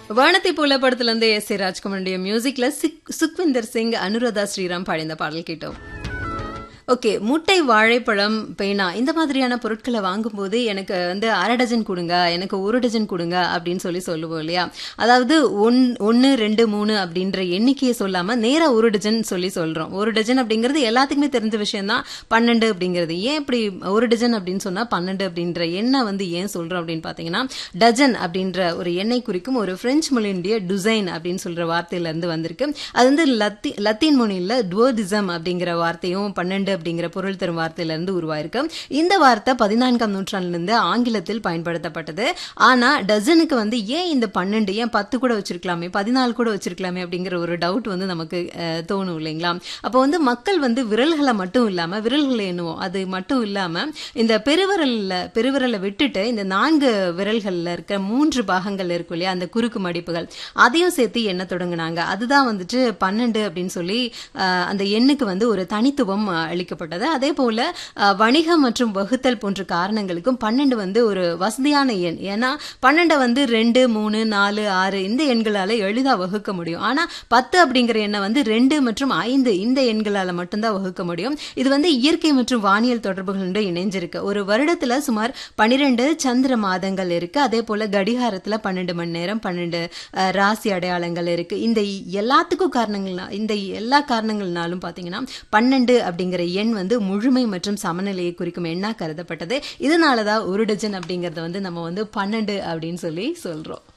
வானத்தை போல படத்துல இருந்து எஸ் ஏ ராஜ்குமாருடைய மியூசிக்ல சிக்- சுக்விந்தர் சிங் அனுராதா ஸ்ரீராம் பாடிந்த பாடல் கேட்டோம் ஓகே முட்டை வாழைப்பழம் பேனா இந்த மாதிரியான பொருட்களை வாங்கும்போது எனக்கு வந்து அரை டஜன் கொடுங்க எனக்கு ஒரு டஜன் கொடுங்க அப்படின்னு சொல்லி சொல்லுவோம் இல்லையா அதாவது ஒன் ஒன்று ரெண்டு மூணு அப்படின்ற எண்ணிக்கையை சொல்லாம நேரா ஒரு டஜன் சொல்லி சொல்றோம் ஒரு டஜன் அப்படிங்கிறது எல்லாத்துக்குமே தெரிஞ்ச விஷயம் தான் பன்னெண்டு அப்படிங்கிறது ஏன் இப்படி ஒரு டஜன் அப்படின்னு சொன்னா பன்னெண்டு அப்படின்ற எண்ணை வந்து ஏன் சொல்றோம் அப்படின்னு பாத்தீங்கன்னா டஜன் அப்படின்ற ஒரு எண்ணெய் குறிக்கும் ஒரு பிரெஞ்சு மொழியினுடைய டுசைன் அப்படின்னு சொல்ற வார்த்தையில இருந்து வந்திருக்கு அது வந்து லத்தி லத்தீன் மொழியில டுவோடிசம் அப்படிங்கிற வார்த்தையும் பன்னெண்டு அப்படிங்கிற பொருள் தரும் வார்த்தையில இருந்து உருவாயிருக்கு இந்த வார்த்தை பதினான்காம் நூற்றாண்டுல இருந்து ஆங்கிலத்தில் பயன்படுத்தப்பட்டது ஆனா டசனுக்கு வந்து ஏன் இந்த பன்னெண்டு ஏன் பத்து கூட வச்சிருக்கலாமே பதினாலு கூட வச்சிருக்கலாமே அப்படிங்கிற ஒரு டவுட் வந்து நமக்கு அஹ், தோணும் இல்லைங்களா அப்போ வந்து மக்கள் வந்து விரல்களை மட்டும் இல்லாம விரல்களை எண்ணுவோம் அது மட்டும் இல்லாம இந்த பெருவிரல்ல பெருவிரலை விட்டுட்டு இந்த நான்கு விரல்கள்ல இருக்க மூன்று பாகங்கள் இருக்கும் இல்லையா அந்த குறுக்கு மடிப்புகள் அதையும் சேர்த்து எண்ண தொடங்குனாங்க அதுதான் வந்துட்டு பன்னெண்டு அப்படின்னு சொல்லி அஹ், அந்த எண்ணுக்கு வந்து ஒரு தனித்துவம் அஹ், அளிக்கப்பட்டது அதே போல அஹ், வணிகம் மற்றும் வகுத்தல் போன்ற காரணங்களுக்கும் பன்னெண்டு வந்து ஒரு வசதியான எண் ஏன்னா பன்னெண்டை வந்து ரெண்டு மூணு நாலு ஆறு இந்த எண்களால எளிதா வகுக்க முடியும் ஆனா பத்து அப்படிங்கிற எண்ணை வந்து ரெண்டு மற்றும் ஐந்து இந்த எண்களால மட்டும்தான் வகுக்க முடியும் இது வந்து இயற்கை மற்றும் வானியல் தொடர்புகளோட இணைஞ்சிருக்கு ஒரு வருடத்துல சுமார் பனிரெண்டு சந்திர மாதங்கள் இருக்கு அதே போல கடிகாரத்துல பன்னெண்டு மணி நேரம் பன்னெண்டு அஹ், ராசி அடையாளங்கள் இருக்கு இந்த எல்லாத்துக்கும் காரணங்கள்னா இந்த எல்லா காரணங்கள்னாலும் பாத்தீங்கன்னா பன்னெண்டு அப்படிங்கிற எண் வந்து முழுமை மற்றும் சமநிலையை குறிக்கும் எண்ணா கருதப்பட்டது இதனாலதான் ஒரு டஜன் அப்படிங்கறத வந்து நம்ம வந்து பன்னெண்டு அப்படின்னு சொல்லி சொல்றோம்